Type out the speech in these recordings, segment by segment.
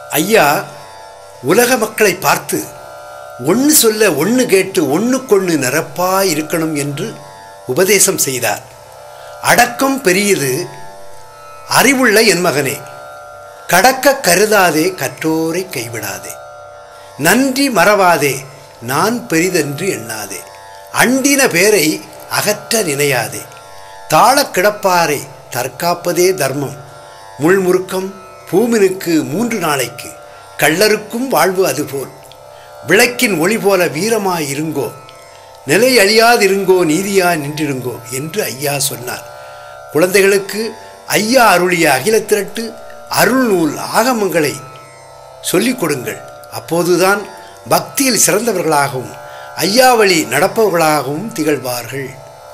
ஐயா உலக மக்களை பார்த்து ஒன்று சொல்ல ஒன்று கேட்டு ஒன்றுக்கொன்று நிரப்பா இருக்கணும் என்று உபதேசம் செய்தார் அடக்கம் பெரியது அறிவுள்ள என் மகனே கடக்க கருதாதே கற்றோரை கைவிடாதே நன்றி மறவாதே நான் பெரிதென்று எண்ணாதே அண்டின பேரை அகற்ற நினையாதே தாழக் கிடப்பாரை தற்காப்பதே தர்மம் முள்முறுக்கம் பூமினுக்கு மூன்று நாளைக்கு கள்ளருக்கும் வாழ்வு அதுபோல் விளக்கின் ஒளி போல வீரமாயிருங்கோ நிலை அழியாதிருங்கோ நீதியா நின்றிருங்கோ என்று ஐயா சொன்னார் குழந்தைகளுக்கு ஐயா அருளிய அகில திரட்டு அருள் நூல் ஆகமங்களை சொல்லிக் கொடுங்கள் அப்போதுதான் பக்தியில் சிறந்தவர்களாகவும் ஐயா வழி நடப்பவர்களாகவும் திகழ்வார்கள்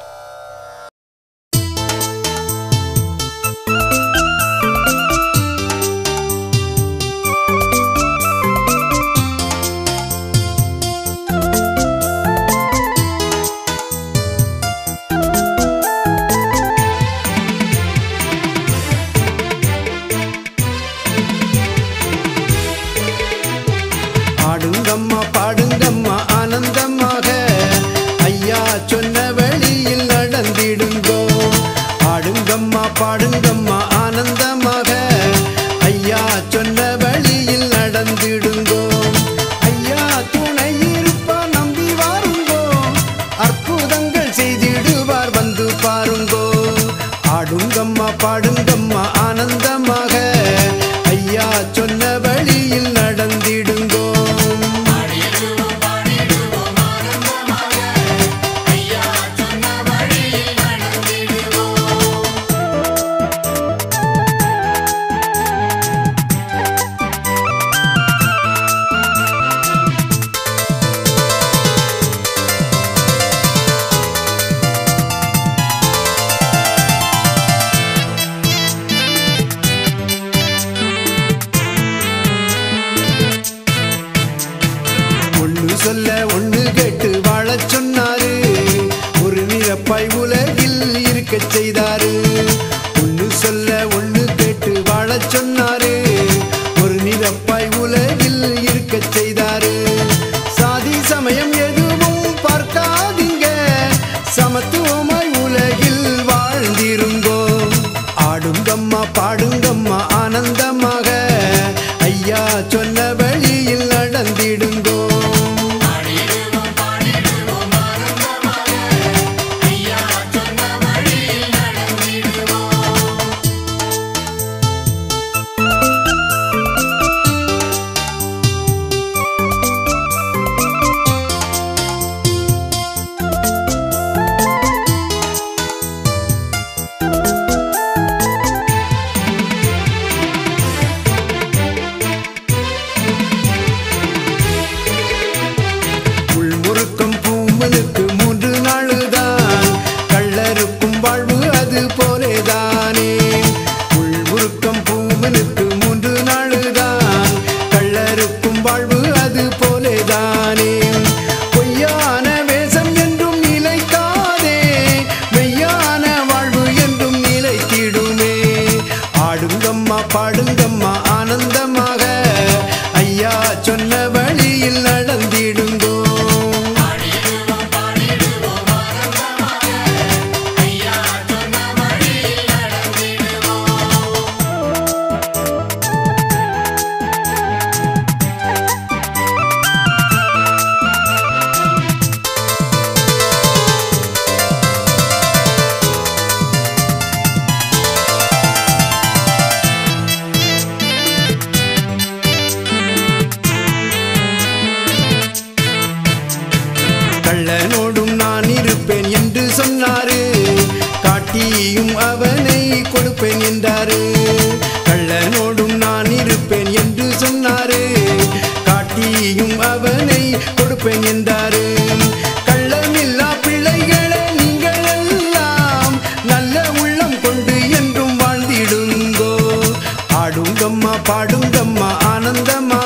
ஆடுங்கம்மா பாடுங்கம்மா ஆனந்தமாக ஐயா சொன்ன வழியில் நடந்திடுங்கோ ஆடுங்கம்மா பாடுங்கம்மா ஆனந்தமாக ஐயா சொன்ன வழியில் நடந்திடுங்கோ ஐயா துணை இருப்பார் நம்பி வாருங்கோ அற்புதங்கள் செய்திடுவார் வந்து பாருங்கோ ஆடுங்கம்மா பாடுங்கம்மா ஆனந்தமாக ஐயா சொன்ன வழியில் நடந்திடுங்கோ ஒண்ணு சொல்ல ஒண்ணு கேட்டு வாழச் சொன்னாரு ஒரு நிரப்பாய் உலகில் இருக்கச் செய்தாரு ஒண்ணு சொல்ல ஒண்ணு கேட்டு வாழச் சொன்னாரு ஒரு நிரப்பாய் உலகில் இருக்கச் செய்தாரு சாதி சமயம் எதுவும் பார்க்காதீங்க சமத்துவமாய் உலகில் வாழ்ந்திருங்கோ ஆடுங்கம்மா பாடுங்கம்மா ஆனந்தமாக ஐயா சொன்ன வழியில் நடந்திடுங்கோ உள்முறுக்கம் பூமனுக்கு மூன்று நாளுதான் கள்ளருக்கும் வாழ்வு அது போலேதானே உள்முறுக்கம் பூமனுக்கு மூன்று நாளுதான் கள்ளருக்கும் வாழ்வு அது போலேதானே பொய்யான வேஷம் என்றும் நிலைக்காதே மெய்யான வாழ்வு என்றும் நிலைத்திடுமே ஆடுங்கம்மா பாடுங்கம்மா ஆனந்தமாக ஐயா சொன்ன வழியில் நடந்திடுங்கோ கள்ளனோடும் நான் இருப்பேன் என்று சொன்னாரு காட்டியும் அவனை கொடுப்பேன் என்றாரு கள்ளனோடும் நான் இருப்பேன் என்று சொன்னாரு காட்டியும் அவனை கொடுப்பேன் என்றாரு கள்ளமில்லா பிள்ளைகளே நீங்கள் எல்லாம் நல்ல உள்ளம் கொண்டு என்றும் வாழ்ந்திடுங்கோ ஆடுங்கம்மா பாடுங்கம்மா ஆனந்தமா